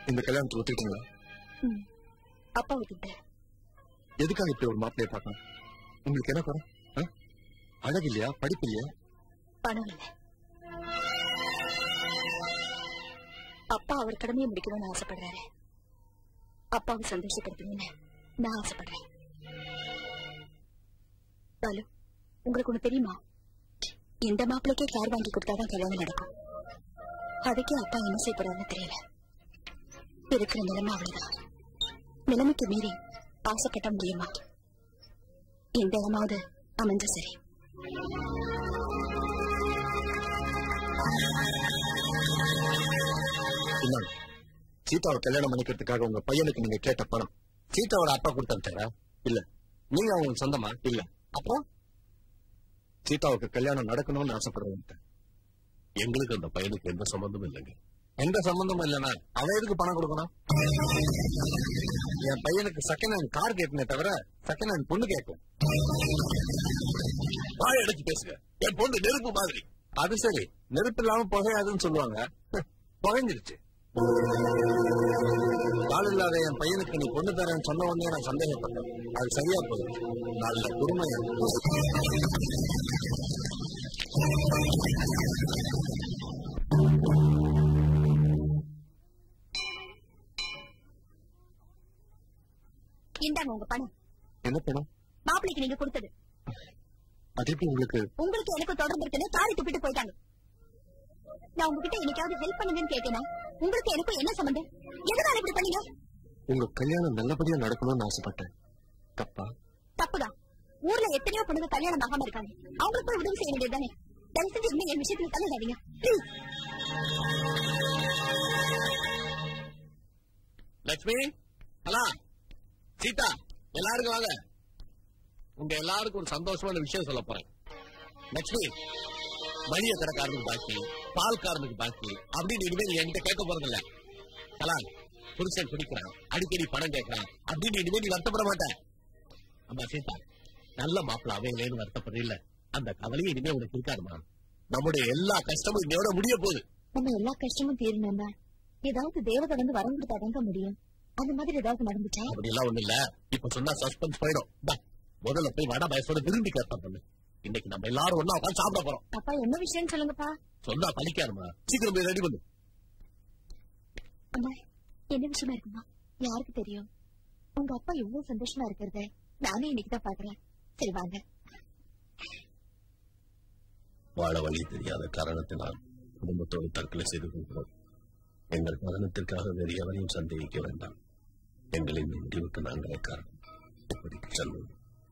இந்த கல்யாணத்துக்கு ஒத்துக்கிட்டீங்களா ம். அப்பா விட்டுட்டேன் எதுக்காக இப்படி ஒரு மாப்பிள்ளைய பார்க்கணும் உங்களுக்கு என்ன குறை ஆ? அழகு இல்லையா படிப்பு இல்லையா பணம் இல்லை அப்பா அவர் கடமையை முடிக்கணும்னு ஆசைப்படுறாரு அப்பாவை சந்தோஷப்படுத்தணும்னு நான் ஆசைப்படுறேன் பாலு உங்களுக்கு ஒண்ணு தெரியுமா இந்த மாப்பிள்ளைக்கே கார் வாங்கி கொடுத்தாதான் கல்யாணம் நடக்கும் அதுக்கே அப்பா என்ன செய்ய போறாருன்னு தெரியல இருக்கிற நிலைமை அவ்வளவுதான் நிலைமைக்கு மீறி ஆசைப்பட்ட முடியுமா இந்த இடமாவது அமைஞ்ச சரி இந்தாங்க சீதாவை கல்யாணம் பண்ணிக்கிறதுக்காக உங்க பையனுக்கு நீங்க கேட்ட பணம் சீதாவோட அப்பா கொடுத்தாரு இல்ல நீங்க அவங்களுக்கு சொந்தமா இல்ல அப்புறம் சீதாவுக்கு கல்யாணம் நடக்கணும்னு ஆசைப்படுறவங்க எங்களுக்கு அந்த பையனுக்கு எந்த சம்பந்தமும் இல்லைங்க எந்த சம்பந்தமும் இல்லைன்னா அவன் எதுக்கு பணம் கொடுக்கணும் என் பையனுக்கு செகண்ட் ஹேண்ட் கார் கேட்குமே தவிர செகண்ட் ஹேண்ட் பொண்ணு கேட்கும் வாய் அடைச்சு பேசுங்க என் பொண்ணு நெருப்பு மாதிரி அது சரி நெருப்பு இல்லாம புகையாதுன்னு சொல்லுவாங்க புகைஞ்சிருச்சு ஆள் இல்லாத என் பையனுக்கு நீ பொண்ணு தரேன்னு சொன்ன உடனே நான் சந்தேகப்பட்டேன் அது சரியா போகுது நல்ல குடும்பம் எனக்கு. இந்தாங்க உங்க பணம் என்ன பணம் மாப்பிள்ளைக்கு நீங்க கொடுத்தது அது எப்படி உங்களுக்கு உங்களுக்கு எனக்கு தொடர்பு இருக்குன்னு தாலி துப்பிட்டு போயிட்டாங்க நான் உங்ககிட்ட என்னைக்காவது ஹெல்ப் பண்ணுங்கன்னு கேட்டேனா உங்களுக்கு எனக்கும் என்ன சம்பந்தம் எதனால இப்படி பண்ணீங்க உங்க கல்யாணம் நல்லபடியா நடக்கணும்னு ஆசைப்பட்டேன் தப்பா தப்புதான் ஊர்ல எத்தனையோ பொண்ணுங்க கல்யாணம் ஆகாம இருக்காங்க அவங்களுக்கு போய் உதவி செய்ய வேண்டியதுதானே தயவு செஞ்சு இனிமே என் விஷயத்துல தலையிடாதீங்க Please. லட்சுமி ஹலோ சீதா எல்லாருக்கும் வாங்க உங்க எல்லாருக்கும் ஒரு சந்தோஷமான விஷயம் சொல்ல போறேன் லட்சுமி மளிகை கடைக்காரனுக்கு பாக்கி பால்காரனுக்கு பாக்கி அப்படின்னு இனிமேல் என்கிட்ட கேட்க போறதில்ல கலான் புருஷன் குடிக்கிறான் அடிக்கடி பணம் கேட்கறான் அப்படின்னு இனிமேல் நீ வருத்தப்பட மாட்டேன் அம்மா சீதா நல்ல மாப்பிள்ள அவையிலேன்னு வருத்தப்படுற இல்ல அந்த கவலையும் இனிமே உனக்கு இருக்காதுமா நம்முடைய எல்லா கஷ்டமும் இன்னையோட முடிய போகுது நம்ம எல்லா கஷ்டமும் தீரணும்னா ஏதாவது தேவதை வந்து வரம் கொடுத்தா தாங்க முடியும் அந்த மாதிரி ஏதாவது நடந்துச்சா அப்படி எல்லாம் ஒண்ணு இல்ல இப்ப சொன்னா சஸ்பென்ஸ் போயிடும் இந்தா, முதல்ல போய் வடை பயசோட விரும்பி கேட்பா பண்ணு இன்னைக்கு நம்ம எல்லாரும் ஒண்ணா உட்காந்து சாப்பிட போறோம் அப்பா என்ன விஷயம்னு சொல்லுங்கப்பா சொன்னா பலிக்காருமா சீக்கிரம் போய் ரெடி பண்ணு அம்மா என்ன விஷயமா இருக்குமா யாருக்கு தெரியும் உங்க அப்பா எவ்வளவு சந்தோஷமா இருக்கிறத நானே இன்னைக்கு தான் பாக்குறேன் சரி வாங்க வாழ வழி தெரியாத காரணத்தினால் குடும்பத்தோடு தற்கொலை செய்து கொள்கிறோம் எங்கள் மரணத்திற்காக வேறு எவரையும் சந்தேகிக்க வேண்டாம் எங்களின் முடிவுக்கு நாங்களே காரணம் இப்படிக்கு செல்வோம்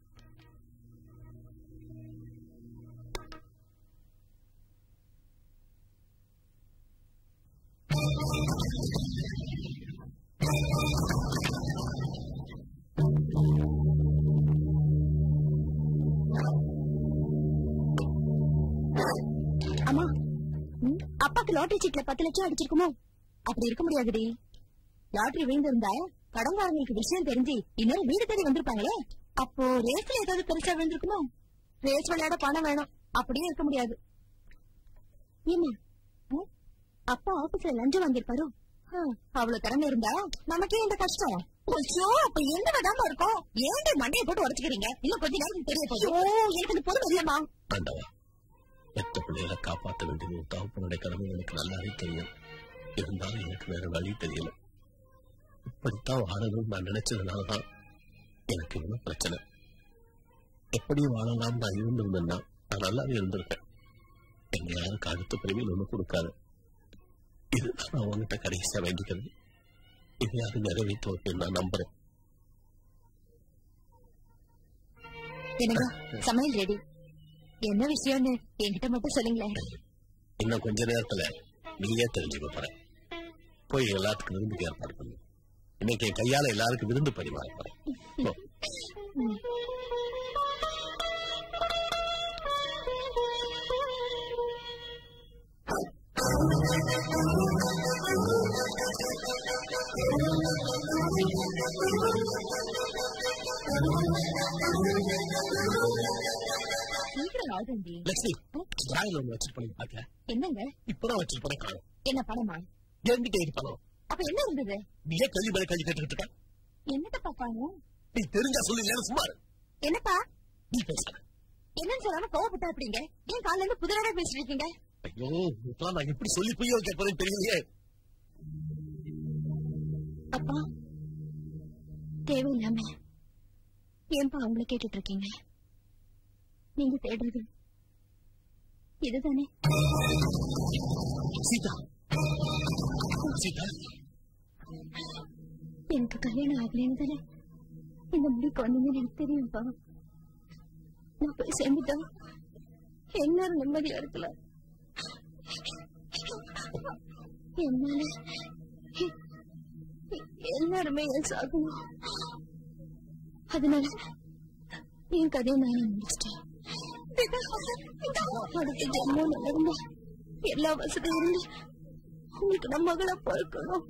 அம்மா ம், அப்பாக்கு லாட்டரி சீட்ல பத்து லட்சம் அடிச்சிருக்குமோ அப்படி இருக்க முடியாதுடி லாட்டரி விழுந்திருந்தா கடன்காரங்களுக்கு விஷயம் தெரிஞ்சு இன்னொரு வீடு தேடி வந்திருப்பாங்களே அப்போ ரேஸ்ல ஏதாவது பெருசா விழுந்திருக்குமோ ரேஸ் விளையாட பணம் வேணும் அப்படியே இருக்க முடியாது ஏமா ம், அப்பா ஆபீஸ்ல லஞ்சம் வாங்கியிருப்பாரோ ஹம், அவ்வளவு திறமை இருந்தா நமக்கே இந்த கஷ்டம் ஐயோ, அப்ப எந்த விடாம இருக்கும் ஏன்டி மண்டையை போட்டு உடச்சுக்கிறீங்க இன்னும் கொஞ்ச நேரத்துக்கு தெரிய போகுது ஓ எனக்கு இந்த பொருள் இல்லம்மா ஆண்டவா பெத்த பிள்ளைகளை காப்பாற்ற வேண்டிய ஒரு தகப்பனுடைய கடமை எனக்கு நல்லாவே தெரியும் இருந்தாலும் எனக்கு வேற வழி தெரியல இப்படித்தான் வாழணும்னு நான் நினைச்சதுனாலதான் எனக்கு இவ்வளவு பிரச்சனை எப்படி வாழலாம் நான் இருந்திருந்தேன்னா நான் நல்லாவே இருந்திருப்பேன் என்னை யாருக்கு அடுத்த பிரிவில் ஒண்ணு கொடுக்காது இதுதான் நான் உங்ககிட்ட கடைசியா வேண்டிக்கிறது இதையாவது நிறைவேற்ற வைப்பேன் நான் நம்புறேன் என்னங்க சமையல் ரெடி என்ன விஷயம்னு என்கிட்ட மட்டும் சொல்லுங்களேன் இன்னும் கொஞ்ச நேரத்துல நீயே தெரிஞ்சுக்க போற போய் எல்லாத்துக்கும் விருந்துக்கு ஏற்பாடு பண்ணு இன்னைக்கு என் கையால எல்லாருக்கும் விருந்து பரிமாற போறேன் போ. சீக்கிரம் ஆகுண்டி லட்சுமி டிராயில ஒண்ணு வச்சிருப்பேன் பாக்க என்னங்க இப்பதான் வச்சிருப்பேன் காணும் என்ன பணமா என்கிட்ட இது பணம் அப்ப என்ன இருந்தது நீ ஏன் கல்வி மேல கல்வி கேட்டுக்கிட்டு இருக்க என்னத்த பாப்பாங்க நீ தெரிஞ்சா சொல்லி இல்லைன்னு சும்மா இரு. என்னப்பா நீ பேசாத என்னன்னு சொல்லாம கோவப்பட்டா அப்படிங்க ஏன் காலைல இருந்து புதிராக பேசிட்டு இருக்கீங்க ஐயோ இப்பெல்லாம் நான் எப்படி சொல்லி புரிய வைக்க போறேன்னு தெரியலையே அப்பா தேவையில்லாம ஏன்பா அவங்கள கேட்டுட்டு இருக்கீங்க நீங்க தேடுறது இதுதானே சீதா சீதா எனக்கு கல்யாணம் ஆகலைன்னு தானே இந்த முடிவுக்கு வந்தீங்கன்னு எனக்கு தெரியும்ப்பா நான் போய் சேர்ந்துட்டா எல்லாரும் நிம்மதியா இருக்கலாம் என்னால எல்லாருமே என் சாகணும் அதனால என் கதையை நான் முடிச்சிட்டேன் அடுத்த ஜென்மம் நடந்த எல்லா வசதியும் இருந்து உங்களுக்கு நம்ம மகளா பிறக்கணும்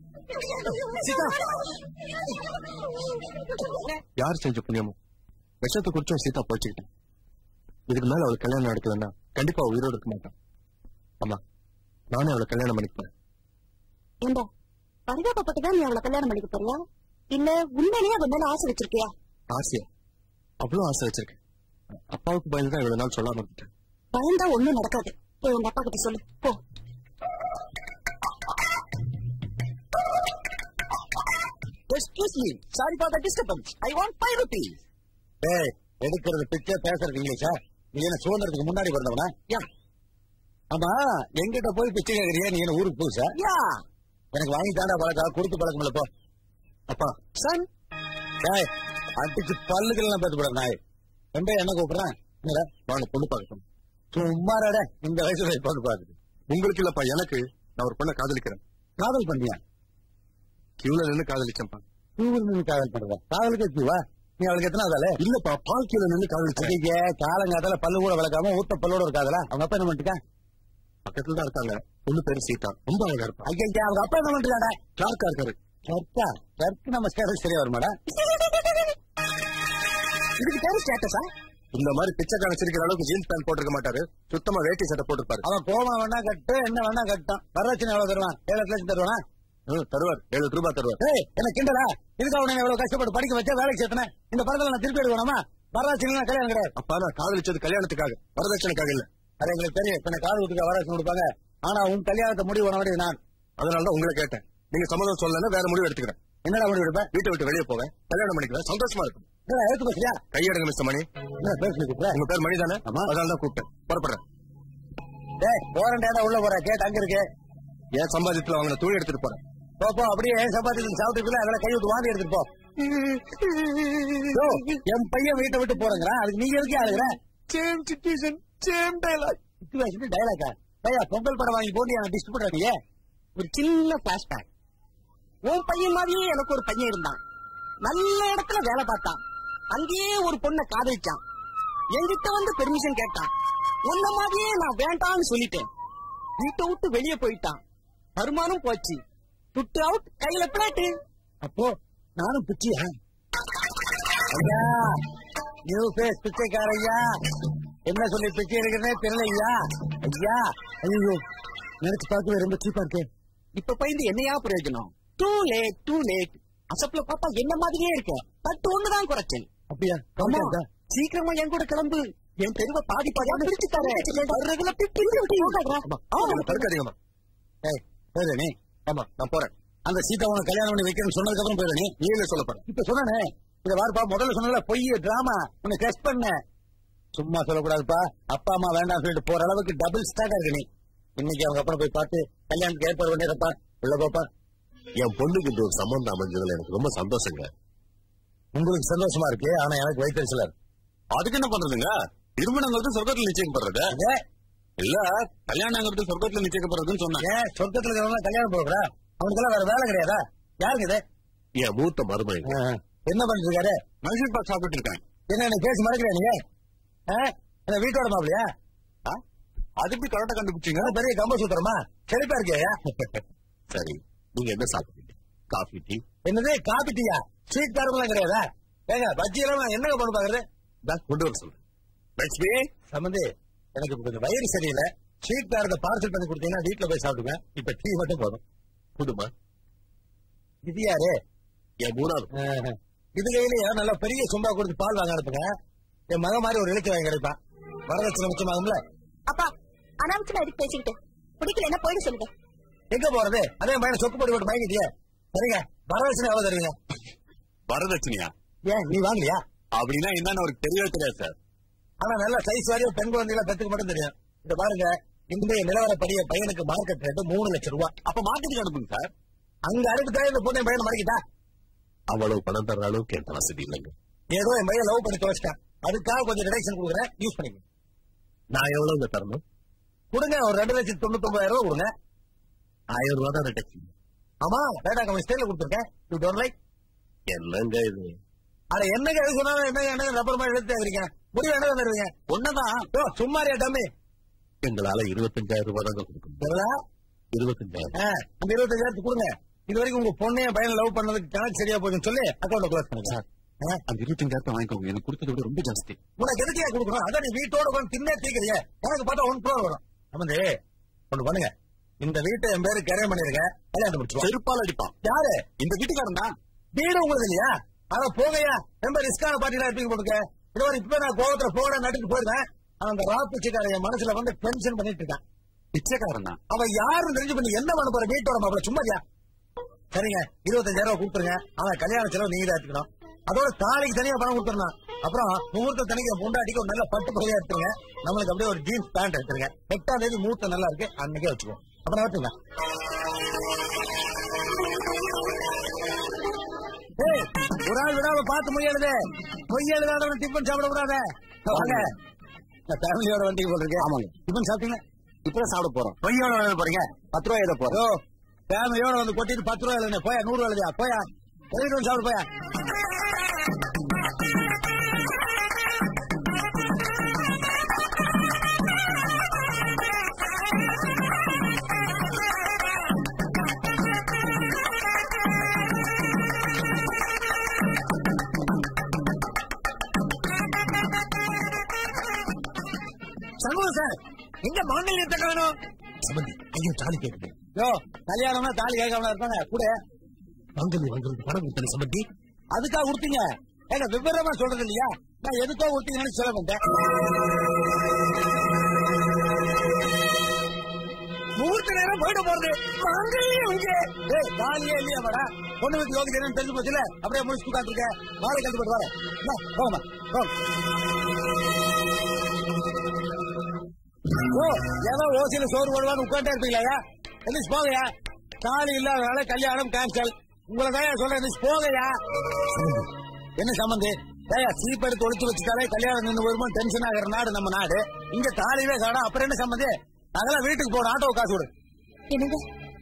யார் செஞ்ச புண்ணியமோ விஷத்தை குடிச்சும் சீதா போச்சுக்கிட்டேன் இதுக்கு மேல அவளுக்கு கல்யாணம் நடக்கலன்னா கண்டிப்பா அவ உயிரோடு இருக்க மாட்டான் ஆமா நானே அவளை கல்யாணம் பண்ணிப்பேன் ஏண்டா பரிதாபப்பட்டுதான் நீ அவளை கல்யாணம் பண்ணிக்க போறியா இல்ல உண்மையிலேயே அவன் மேல ஆசை வச்சிருக்கியா ஆசையா அவ்வளவு ஆசை வச்சிருக்கேன் அப்பாவுக்கு பயந்து தான் இவ்வளவு நாள் சொல்லாம இருந்துட்டேன் பயந்தா ஒண்ணும் நடக்காது போய் உங்க அப்பா கிட்ட சொல்லு போ excuse me sorry for the disturbance I want five rupees ஏய் எடுக்கிறது பிச்சை பேசுறது இங்கிலீஷா நீ என்ன சுதந்திரத்துக்கு முன்னாடி பிறந்தவனா யா ஆமா எங்கிட்ட போய் பிச்சை கேக்குறியா நீ என்ன ஊருக்கு புதுசா யா எனக்கு வாங்கி தாண்டா பழக்கம் கொடுத்து பழக்கம் இல்ல போ அப்பா சன் டேய் அடிச்சு பல்லுக்கெல்லாம் பேத்து போட நாய் எந்த என்ன கூப்பிடுறேன் என்னடா வாங்க பொண்ணு பார்க்கணும் சும்மாடா இந்த வயசுல பொண்ணு பாக்குது உங்களுக்கு இல்லப்பா எனக்கு நான் ஒரு பொண்ணை காதலிக்கிறேன் காதல் பண்ணியா கியூல நின்று காதலிச்சேன்ப்பா தூவில் நின்று காதல் பண்றதா காதலுக்கு எத்துவா நீ அவளுக்கு எத்தனை ஆதாலே இல்லப்பா பால் கியூல நின்று காதலிச்சேன் அதிக காலங்காத்தால பல்லு கூட விளக்காம ஊத்த பல்லோட இருக்காதல அவங்க அப்பா என்ன பண்ணிட்டா பக்கத்துல தான் இருக்காங்க பொண்ணு பேரு சீதா ரொம்ப அழகா இருப்பா ஐயா அவங்க அப்பா என்ன பண்ணிட்டாடா கிளார்க்கா இருக்காரு சர்க்கா சர்க்கு நமஸ்காரம் சரியா வருமாடா இதுக்கு பேரு ஸ்டேட்டஸா இந்த மாதிரி பிச்சைக்கார சிரிக்கிற அளவுக்கு ஜீன்ஸ் பேண்ட் போட்டிருக்க மாட்டாரு சுத்தமா வேட்டி சட்டை போட்டிருப்பாரு அவன் கோவம் வேணா கட்டு என்ன வேணா கட்டும் வரலட்சணை எவ்வளவு தருவான் ஏழு லட்சம் தருவானா ம், தருவார் ஏழு ரூபாய் தருவார் ஏய் என்ன கிண்டலா இதுக்கு அவனை எவ்வளவு கஷ்டப்பட்டு படிக்க வச்சா வேலைக்கு சேர்த்தனேன் இந்த படத்துல நான் திருப்பி எடுக்கணுமா வரலட்சணை கல்யாணம் கிடையாது அப்பா நான் காதலிச்சது கல்யாணத்துக்காக வரதட்சணைக்காக இல்ல அது எங்களுக்கு தெரியும் இப்ப காது குத்துக்க வரலட்சணை கொடுப்பாங்க ஆனா உன் கல்யாணத்தை முடிவு பண்ண வேண்டியது நான் அதனாலதான் உங்களை கேட்டேன் நீங்க சம்மதம் சொல்லலன்னா வேற முடிவு எடுத்துக்கிறேன் என்னடா முடிவு எடுப்பேன் வீட்டை விட்டு வெளியே போவேன் கல்யாணம் பண்ணிக்குவேன் சந்தோஷமா இருக்கும் என்னடா எடுத்து பேசுறியா கையெடுங்க மிஸ்டர் மணி என்ன பேசுறீங்க கூப்பிடுற உங்க பேர் மணி தானே ஆமா. அதனால தான் கூப்பிட்டேன் புறப்படுறேன் டேய் போறேன்டா உள்ள போற கேட் அங்க இருக்கு என் சம்பாதியத்துல வாங்கின துணி எடுத்துட்டு போறேன் போ போ அப்படியே சப்பாத்தி சாப்பிட்டு அதெல்லாம் கை விட்டு வாந்தி எடுத்துட்டு போ யோ, என் பையன் வீட்டை விட்டு போறேங்கிறான் அதுக்கு நீங்க எதுக்கே ஆளுகிற same situation same dialogue situation டைலாக்கா பையா பொங்கல் படம் வாங்கி போட்டு எனக்கு டிஸ்ட்ரிபியூட் பண்ணியே ஒரு சின்ன பிளாஷ்பேக் உன் பையன் மாதிரியே எனக்கு ஒரு பையன் இருந்தான் நல்ல இடத்துல வேலை பார்த்தான் அங்கேயே ஒரு பொண்ணை காதலிச்சான் என்கிட்ட வந்து பெர்மிஷன் கேட்டான் உன்ன மாதிரியே நான் வேண்டாம்னு சொல்லிட்டேன் வீட்டை விட்டு வெளியே போயிட்டான் வருமானம் போச்சு துட்டு அவுட் கையில பிளேட்டு அப்போ நானும் பிச்சியா ஐயா நியூ ஃபேஸ் பிச்சைக்கார ஐயா என்ன சொல்லி பிச்சை எடுக்கிறதே தெரியல ஐயா ஐயா ஐயோ நினைச்சு பார்க்கவே ரொம்ப சீப்பா இருக்கு இப்ப பயந்து என்னையா பிரயோஜனம் டூ லேட் டூ லேட் அசப்ல பார்த்தா என்ன மாதிரியே இருக்கு தட்டு ஒண்ணுதான் குறைச்சல் அப்படியா ஆமா சீக்கிரமா என் கூட கிளம்பு என் தெருவை பாதி பாதியா பிரிச்சு தரேன் வர்றதுல பிரிச்சு விட்டு தடுக்காதீங்கம்மா ஏய் போயிரு நீ ஆமா நான் போறேன் அந்த சீதா உனக்கு கல்யாணம் பண்ணி வைக்கணும்னு சொன்னதுக்கு அப்புறம் போயிரு நீ நீ என்ன சொல்ல போற இப்ப சொன்னானே இத வாருப்பா முதல்ல சொன்னல பொய் டிராமா உன்னை டெஸ்ட் பண்ண சும்மா சொல்லக்கூடாதுப்பா அப்பா அம்மா வேண்டாம் சொல்லிட்டு போற அளவுக்கு டபுள் ஸ்டார்ட் இருக்கு நீ இன்னைக்கு அவங்க அப்புறம் போய் பார்த்து கல்யாணத்துக்கு ஏற்பாடு பண்ணிடுறப்பா உள்ள போப்பா என் பொண்ணுக்கு இந்த ஒரு சம்பந்தம் அமைஞ்சதுல எனக்கு ரொம்ப சந்தோஷங்க உங்களுக்கு சந்தோஷமா இருக்கு ஆனா எனக்கு வயிற்றுல இருக்கு அதுக்கு என்ன பண்றதுங்க திருமணங்கிறது சொர்க்கத்துல நிச்சயம் பண்றது ஏ, இல்ல கல்யாணங்கிறது சொர்க்கத்துல நிச்சயம் பண்றதுன்னு சொன்னாங்க ஏன் சொர்க்கத்துல இருக்கிறவங்க கல்யாணம் போகக்கூடா அவனுக்கெல்லாம் வேற வேலை கிடையாதா யாருங்க இது என் மூத்த மருமகன் என்ன பண்ணிட்டு இருக்காரு மைசூர் பாக் சாப்பிட்டு இருக்கேன் என்ன நீ பேசி மறக்கிறேன் நீங்க ஆ? என்ன வீட்டோட மாப்பிளையா அது எப்படி கரெக்டா கண்டுபிடிச்சீங்க என்ன பெரிய கம்ப சுத்துறமா செழிப்பா இருக்கியா சரி நீங்க என்ன சாப்பிட்டீங்க காஃபி டீ என்னது காபி டீயா ஸ்வீட் காரமெல்லாம் கிடையாதா ஏங்க பஜ்ஜி எல்லாம் என்னங்க பண்ண பாக்குறது பேக் கொண்டு வர சொல்றேன் லட்சுமி சம்பந்தி எனக்கு இப்ப கொஞ்சம் வயிறு சரியில்லை ஸ்வீட் காரத்தை பார்சல் பண்ணி கொடுத்தீங்கன்னா வீட்டுல போய் சாப்பிடுவேன் இப்ப டீ மட்டும் போதும் குடுமா இது யாரு என் மூணாவது இது கையிலேயே நல்ல பெரிய சும்பா கொடுத்து பால் வாங்க அனுப்புங்க என் மக மாதிரி ஒரு எழுத்து வாங்கி கிடைப்பான் வரதட்சணை மிச்சமாகும்ல அப்பா அனாவசியமா எதுக்கு பேசிக்கிட்டு பிடிக்கலன்னா போயிட சொல்லுங்க எங்க போறது அதே பையனை சொக்கு போட்டு போட்டு வாங்கிட்டியே சரிங்க வரதட்சணை எவ்வளவு தருவீங்க வரதட்சணையா ஏன் நீ வாங்கலையா அப்படின்னா என்னன்னு அவருக்கு தெரியவே தெரியாது சார் ஆனா நல்ல சைஸ் வாரியா பெண் குழந்தைகளை பெத்துக்கு மட்டும் தெரியும் இந்த பாருங்க இன்றைய நிலவரப்படிய பையனுக்கு மார்க்கெட் ரேட்டு மூணு லட்சம் ரூபாய் அப்ப மார்க்கெட்டுக்கு அனுப்புங்க சார் அங்க அனுப்பிட்டா இந்த பொண்ணு என் பையனை மறைக்கிட்டா அவ்வளவு பணம் தர்ற அளவுக்கு எந்த வசதி இல்லைங்க ஏதோ என் பையன் லவ் பண்ணி துவச்சிட்டான் அதுக்காக கொஞ்சம் ரிடக்ஷன் கொடுக்குறேன் யூஸ் பண்ணிக்க நான் எவ்வளவுங்க தரணும் கொடுங்க ஒரு ரெண்டு லட்சத்தி தொண்ணூத்தி ஒன்பதாயிரம் ரூபாய் கொடுங்க ஆயிரம் ரூபாய் தான் ரிடக்ஷன் ஆமா டேட்டா கம்பெனி ஸ்டைல கொடுத்துருக்கேன் யூ டோன்ட் லைக் என்னங்க இது அட என்னங்க எது சொன்னாலும் என்னங்க என்னங்க ரப்பர் மாதிரி எடுத்து இருக்கிறீங்க முடிவு என்ன தருவீங்க ஒன்னதான் யோ சும்மாரியா டம்மி எங்களால இருபத்தஞ்சாயிரம் ரூபாய் தாங்க கொடுக்க முடியும் தெரியல இருபத்தஞ்சாயிரம் ஆ, அந்த இருபத்தஞ்சாயிரத்துக்கு கொடுங்க இது வரைக்கும் உங்க பொண்ணையும் பையனை லவ் பண்ணதுக்கு கணக்கு சரியா போச்சுன்னு சொல்லி அக்கௌண்ட் க்ளோஸ் பண்ணுங்க சார். ஆ, அந்த இருபத்தஞ்சாயிரத்தை வாங்கிக்கோங்க எனக்கு கொடுத்ததை விட ரொம்ப ஜாஸ்தி உனக்கு எதுக்கே கொடுக்கணும் அதான் நீ வீட்டோட உட்காந்து தின்னே தீக்கிறிய எனக்கு பார்த்தா ஒன் க்ரோர் வரும் அமந்து ஒண்ணு பண்ணுங்க இந்த வீட்டை என் பேரு கரையம் பண்ணிருக்க கல்யாணம் முடிச்சுவோம் செருப்பால் அடிப்பான் யாரு இந்த வீட்டுக்காரன் தான் வீடு உங்களுக்கு இல்லையா அத போகையா ரொம்ப ரிஸ்கான பார்ட்டிலாம் இருப்பீங்க போட்டுக்க இது இப்ப நான் கோவத்துல போட நட்டுக்கு போயிருந்தேன் அவன் அந்த ராப்பிச்சைக்காரன் என் மனசுல வந்து டென்ஷன் பண்ணிட்டு இருக்கான் பிச்சைக்காரன் தான் அவன் யாருன்னு தெரிஞ்சு பண்ணி என்ன பண்ண போற வீட்டோட மாப்பிள சும்மாதியா சரிங்க இருபத்தஞ்சாயிரம் ரூபாய் கொடுத்துருங்க அவன் கல்யாண செலவு நீங்க தான் எடுத்துக்கணும் அதோட தாலிக்கு தனியா பணம் கொடுத்துருந்தான் அப்புறம் முகூர்த்த தனிக்கு என் பொண்டாட்டிக்கு ஒரு நல்ல பட்டு பகுதியா எடுத்துருங்க நம்மளுக்கு அப்படியே ஒரு ஜீன்ஸ் பேண்ட் எடுத்துருங்க எட்டாம் தேதி முகூர்த்தம் நல்லா இருக்கு அன்னைக்கே வச்சுக்கோ அப்புறம் வச்சுங்க ஏய், ஒரு ஆள் விடாம பார்த்து மொய் எழுது மொய் எழுதாதவன் டிஃபன் சாப்பிட கூடாத வாங்க நான் ஃபேமிலியோட வண்டிக்கு போட்டிருக்கேன் ஆமாங்க டிஃபன் சாப்பிட்டீங்க இப்பதான் சாப்பிட போறோம் பொய்யோட எழுத போறீங்க பத்து ரூபாய் எழுத போறோம் ஃபேமிலியோட வந்து கொட்டிட்டு பத்து ரூபாய் எழுதுனே போயா நூறு ரூபாய் எழுதியா போயா எழுதிட்டு வந்து சாப்பிடு போயா சண்முகம் சார் எங்க மாங்கல்யத்தை காணும் சம்பந்தி ஐயோ தாலி கேட்குது யோ கல்யாணம்னா தாலி கேட்காம இருப்பாங்க கூட மாங்கல்யம் வாங்குறது பணம் கொடுத்தன சம்பந்தி அதுக்காக கொடுத்தீங்க ஏங்க விவரமா சொல்றது இல்லையா நான் எதுக்கோ கொடுத்தீங்கன்னு சொல்ல வந்தேன் முகூர்த்த நேரம் போயிட போறது மாங்கல்யம் இங்க ஏய் தாலியே இல்லையா மேடம் பொண்ணு வச்சு யோகிக்கிறேன்னு தெரிஞ்சு போச்சுல அப்படியே முடிச்சு உட்காந்துருக்க மாலை கண்டு போட்டு வரேன் என்ன, போங்கம்மா போங்க ஓ ஏதோ ஓசியில சோறு போடுவான்னு உட்காண்டே இருப்பீங்களா எந்திரிச்சு போகையா தாலி இல்லாதனால கல்யாணம் கேன்சல் உங்களை தான் சொல்றேன் எந்திரிச்சு போகையா என்ன சம்பந்தி ஏயா சீப் எடுத்து ஒழிச்சு வச்சுட்டாலே கல்யாணம் நின்று வருமா டென்ஷன் ஆகிற நாடு நம்ம நாடு இங்க தாலியே காணும் அப்புறம் என்ன சம்பந்தி அதெல்லாம் வீட்டுக்கு போன ஆட்டோ காசு விடு என்னங்க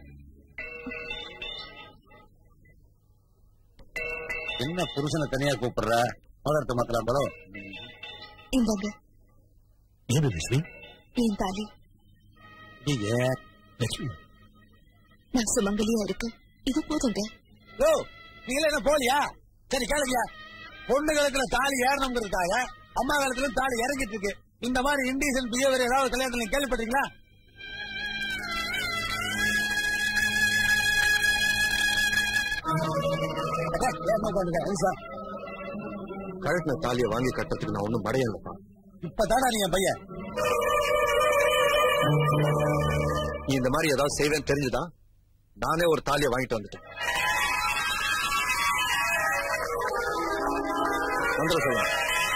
என்ன புருஷனை தனியா கூப்பிடுற மதர்த்த மக்கள் போல இந்தாங்க ஏன் லட்சுமி என் தாலி நீங்க லட்சுமி நான் சுமங்கலியா இருக்கு இது போதுங்க ஓ நீங்களே என்ன போலியா சரி கேளுங்கயா பொண்ணு காலத்துல தாலி ஏறணுங்கிறதுக்காக அம்மா காலத்துல தாலி இறங்கிட்டு இருக்கு இந்த மாதிரி இண்டீசன் பிஹேவியர் ஏதாவது கல்யாணத்துல நீங்க கேள்விப்பட்டீங்களா அக்கா, ஏம்மா உட்காந்துருக்க? ஐசா, கழுத்துல தாலியை வாங்கி கட்டுறதுக்கு நான் ஒண்ணும் மடையலப்பா இப்பதானா நீ என் பையன் நீ இந்த மாதிரி ஏதாவது செய்வேன்னு தெரிஞ்சுதான் நானே ஒரு தாலியை வாங்கிட்டு வந்துட்டேன் வந்துட சொல்லுங்க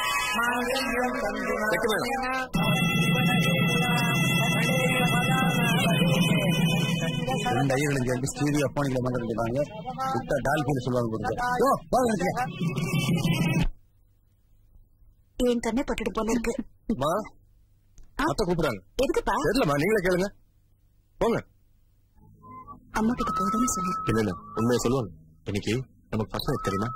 வைக்க வேணாம் ரெண்டு ஐயர்களுக்கு வந்து ஸ்டீரியோ போனிக்கல மாட்டாங்க விட்டா டால்பின் சொல்லுவாங்க கொடுங்க. ஓ, போங்க நிறுத்துங்க. என் கண்ணை பட்டுட்டு போல இருக்கு அம்மா அத்தை கூப்பிடுறாங்க எதுக்குப்பா தெரியலம்மா நீங்களே கேளுங்க போங்க அம்மா கிட்ட போதும்னு சொன்னேன் இல்ல இல்ல உண்மையை சொல்லுவாங்க இன்னைக்கு நமக்கு ஃபர்ஸ்ட் நைட் தெரியுமா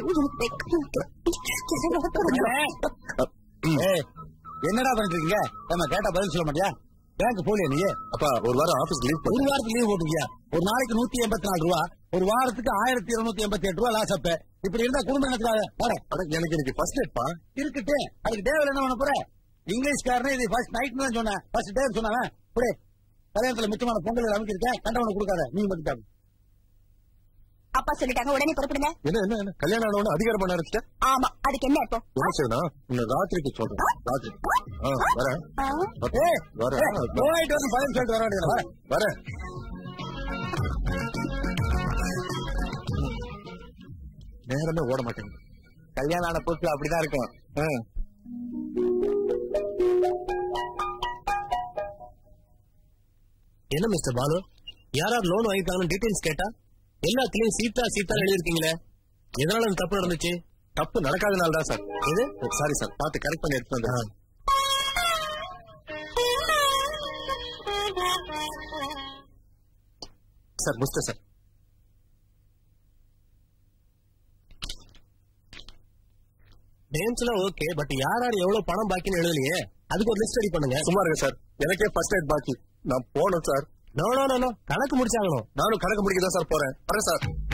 ஏய், என்னடா பண்ணிட்டு இருக்கீங்க ஏம்மா கேட்டா பதில் சொல்ல மாட்டியா பேங்க் போலியா நீ அப்பா ஒரு வாரம் ஆபீஸ் லீவ் ஒரு பண்ணு வாரத்துக்கு லீவ் போட்டுக்கியா ஒரு நாளைக்கு நூத்தி எண்பத்தி நாலு ரூபா ஒரு வாரத்துக்கு ஆயிரத்தி இருநூத்தி எண்பத்தி எட்டு ரூபா லாஸ் அப்ப இப்படி இருந்தா குடும்பம் என்னத்துக்காக போட அட, எனக்கு இன்னைக்கு ஃபர்ஸ்ட் நைட்ப்பா இருக்கட்டு அதுக்கு டேவில் என்ன பண்ண போற இங்கிலீஷ்காரனே இது ஃபர்ஸ்ட் நைட் தான் சொன்னேன் ஃபர்ஸ்ட் டே சொன்னாங்க புடி கல்யாணத்துல மிச்சமான பொங்கல் அமைக்கிருக்கேன் கண்டவனை கொடுக்காத நீ மட்டும் அப்பா சொல்லிட்டாங்க உடனே புறப்படுங்க என்ன என்ன என்ன கல்யாணம் ஆனவன அதிகாரம் பண்ண ஆரம்பிச்சிட்ட ஆமா அதுக்கு என்ன இப்போ என்ன செய்யணும் இன்னும் ராத்திரிக்கு சொல்றேன் ராத்திரி ஆ, வரேன் ஆ, ஏய், வரேன் ஏய், போயிட்டு வந்து பதில் சொல்லிட்டு வர வேண்டியது வர வரேன் நேரமே ஓட மாட்டேங்குது கல்யாணம் ஆன புதுசுல அப்படிதான் இருக்கும் ஆ. என்ன மிஸ்டர் பாலு யாராவது லோன் வாங்கிட்டாங்கன்னு டீடைல்ஸ் கேட்டா எல்லாத்துலயும் சீதா சீதா எழுதிருக்கீங்களே எதனால இந்த தப்பு நடந்துச்சு தப்பு நடக்காதனால தான் சார் இது சாரி சார் பார்த்து கரெக்ட் பண்ணி எடுத்து வந்தேன் சார் முஸ்த சார் நேம்ஸ் எல்லாம் ஓகே பட் யார் யார் எவ்வளவு பணம் பாக்கின்னு எழுதலையே அதுக்கு ஒரு லிஸ்ட் ரெடி பண்ணுங்க சும்மா இருங்க சார் எனக்கே ஃபர்ஸ்ட் எய்ட் பாக்கி நான் போகணும் sir no no no no கணக்கு முடிச்சாகணும் நானும் கணக்கு முடிக்க தான் சார் போறேன் வரேன் சார்